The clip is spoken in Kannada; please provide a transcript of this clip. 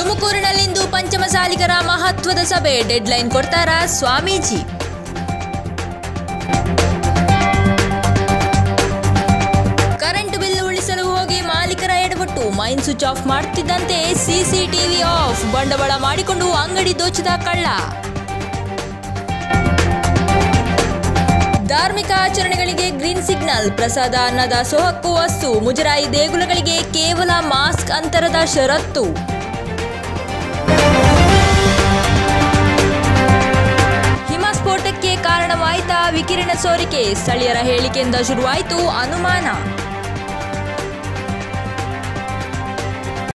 ತುಮಕೂರಿನಲ್ಲಿಂದು ಪಂಚಮಸಾಲಿಗರ ಮಹತ್ವದ ಸಭೆ ಡೆಡ್ಲೈನ್ ಕೊಡ್ತಾರಾ ಸ್ವಾಮೀಜಿ ಕರೆಂಟ್ ಬಿಲ್ ಉಳಿಸಲು ಹೋಗಿ ಮಾಲೀಕರ ಎಡವಟ್ಟು ಮೈನ್ ಸ್ವಿಚ್ ಆಫ್ ಮಾಡುತ್ತಿದ್ದಂತೆ ಸಿಸಿಟಿವಿ ಆಫ್ ಬಂಡವಾಳ ಮಾಡಿಕೊಂಡು ಅಂಗಡಿ ದೋಚಿದ ಕಳ್ಳ ಧಾರ್ಮಿಕ ಆಚರಣೆಗಳಿಗೆ ಗ್ರೀನ್ ಸಿಗ್ನಲ್ ಪ್ರಸಾದ ಅನ್ನದ ಸೋಹಕ್ಕು ವಸ್ತು ಮುಜರಾಯಿ ದೇಗುಲಗಳಿಗೆ ಕೇವಲ ಮಾಸ್ಕ್ ಅಂತರದ ಷರತ್ತು ಹಿಮಸ್ಫೋಟಕ್ಕೆ ಕಾರಣವಾಯಿತಾ ವಿಕಿರಣ ಸೋರಿಕೆ ಸ್ಥಳೀಯರ ಹೇಳಿಕೆಯಿಂದ ಶುರುವಾಯಿತು ಅನುಮಾನ